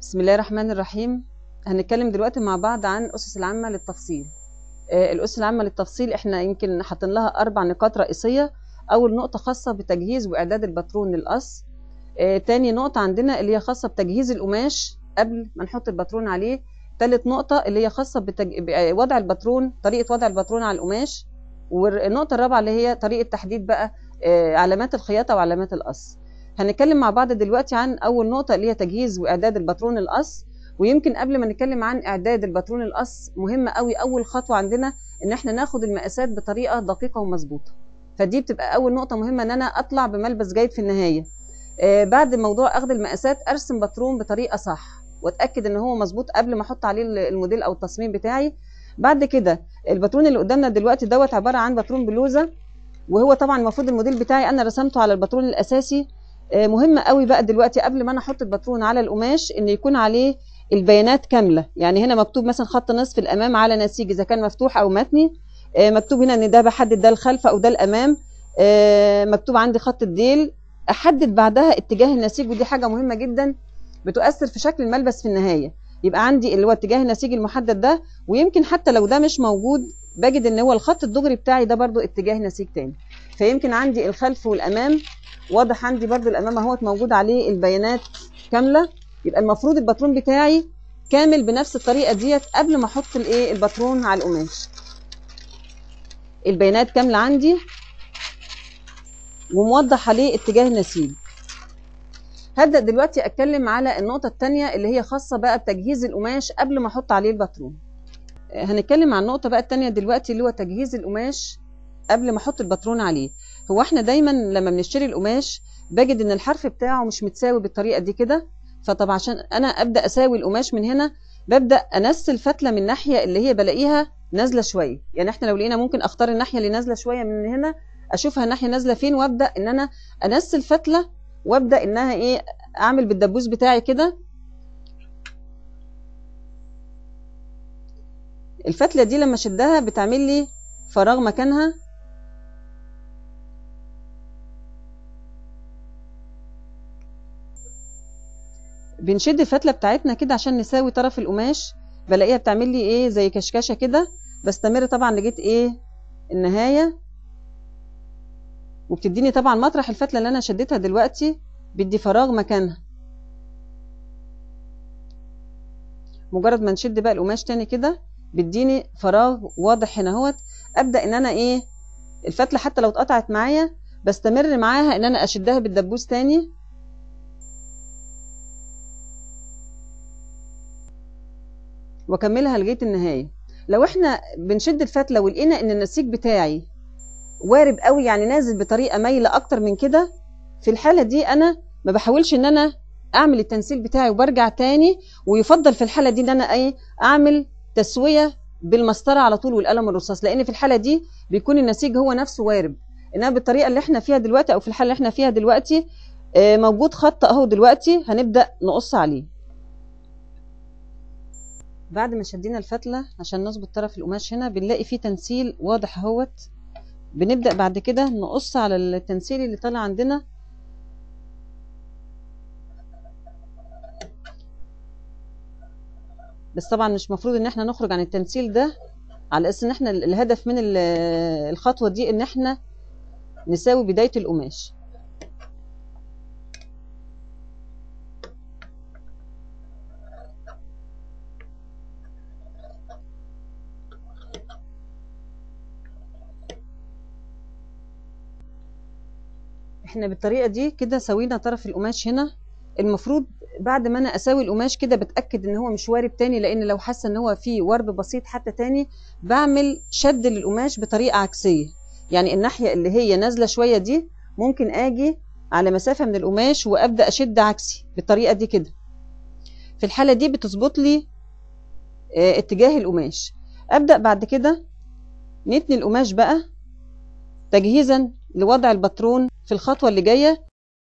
بسم الله الرحمن الرحيم هنتكلم دلوقتي مع بعض عن الأسس العامة للتفصيل آه، الأسس العامة للتفصيل احنا يمكن حاطين لها أربع نقاط رئيسية أول نقطة خاصة بتجهيز وإعداد الباترون للقص آه، تاني نقطة عندنا اللي هي خاصة بتجهيز القماش قبل ما نحط الباترون عليه تالت نقطة اللي هي خاصة بتج... بوضع الباترون طريقة وضع الباترون على القماش والنقطة الرابعة اللي هي طريقة تحديد بقى آه، علامات الخياطة وعلامات القص هنتكلم مع بعض دلوقتي عن اول نقطه اللي هي تجهيز واعداد الباترون القص ويمكن قبل ما نتكلم عن اعداد الباترون القص مهمه قوي اول خطوه عندنا ان احنا ناخد المقاسات بطريقه دقيقه ومظبوطه فدي بتبقى اول نقطه مهمه ان انا اطلع بملبس جيد في النهايه آه بعد موضوع اخذ المقاسات ارسم باترون بطريقه صح واتاكد ان هو مظبوط قبل ما احط عليه الموديل او التصميم بتاعي بعد كده الباترون اللي قدامنا دلوقتي دوت عباره عن باترون بلوزه وهو طبعا المفروض الموديل بتاعي انا رسمته على الباترون الاساسي مهم قوي بقى دلوقتي قبل ما انا احط الباترون على القماش ان يكون عليه البيانات كامله يعني هنا مكتوب مثلا خط نصف الامام على نسيج اذا كان مفتوح او متني مكتوب هنا ان ده بحدد ده الخلف او ده الامام مكتوب عندي خط الديل احدد بعدها اتجاه النسيج ودي حاجه مهمه جدا بتؤثر في شكل الملبس في النهايه يبقى عندي اللي هو اتجاه النسيج المحدد ده ويمكن حتى لو ده مش موجود بجد ان هو الخط الدغري بتاعي ده برضو اتجاه نسيج تاني فيمكن عندي الخلف والامام واضح عندي برضو الامام اهوت موجود عليه البيانات كامله يبقى المفروض الباترون بتاعي كامل بنفس الطريقه ديت قبل ما احط الايه الباترون على القماش البيانات كامله عندي وموضح عليه اتجاه النسيج هبدا دلوقتي اتكلم على النقطه الثانيه اللي هي خاصه بقى بتجهيز القماش قبل ما احط عليه الباترون هنتكلم عن النقطه بقى الثانيه دلوقتي اللي هو تجهيز القماش قبل ما احط الباترون عليه هو احنا دايما لما بنشتري القماش بجد ان الحرف بتاعه مش متساوي بالطريقه دي كده فطبعا عشان انا ابدا اساوي القماش من هنا ببدا انسل فتله من الناحيه اللي هي بلاقيها نازله شويه يعني احنا لو لقينا ممكن اختار الناحيه اللي نازله شويه من هنا اشوفها الناحيه نازله فين وابدا ان انا انسل فتله وابدا انها ايه اعمل بالدبوس بتاعي كده الفتله دي لما اشدها بتعمل لي فراغ مكانها بنشد الفتله بتاعتنا كده عشان نساوي طرف القماش بلاقيها بتعمل لي ايه زي كشكشه كده بستمر طبعا لغايه ايه النهايه وبتديني طبعا مطرح الفتله اللي انا شديتها دلوقتي بدي فراغ مكانها مجرد ما نشد بقى القماش تاني كده بيديني فراغ واضح هنا اهوت ابدا ان انا ايه الفتله حتى لو اتقطعت معايا بستمر معاها ان انا اشدها بالدبوس تاني واكملها لغايه النهايه لو احنا بنشد الفتله ولقينا ان النسيج بتاعي وارب قوي يعني نازل بطريقه مايله اكتر من كده في الحاله دي انا ما بحاولش ان انا اعمل التنسيق بتاعي وبرجع تاني ويفضل في الحاله دي ان انا ايه اعمل تسويه بالمسطره على طول والقلم الرصاص لان في الحاله دي بيكون النسيج هو نفسه وارب انما بالطريقه اللي احنا فيها دلوقتي او في الحاله اللي احنا فيها دلوقتي موجود خط اهو دلوقتي هنبدا نقص عليه بعد ما شدينا الفتله عشان نظبط طرف القماش هنا بنلاقي فيه تنسيل واضح اهوت بنبدا بعد كده نقص على التنسيل اللي طالع عندنا بس طبعا مش مفروض ان احنا نخرج عن التنسيل ده على اساس ان احنا الهدف من الخطوه دي ان احنا نساوي بدايه القماش احنا بالطريقه دي كده سوينا طرف القماش هنا المفروض بعد ما انا اساوي القماش كده بتاكد ان هو مش وارب تاني لان لو حاسه ان هو فيه ورب بسيط حتى تاني بعمل شد للقماش بطريقه عكسيه يعني الناحيه اللي هي نازله شويه دي ممكن اجي على مسافه من القماش وابدا اشد عكسي بالطريقه دي كده في الحاله دي بتظبط لي اه اتجاه القماش ابدا بعد كده نتني القماش بقى تجهيزا لوضع الباترون في الخطوه اللي جايه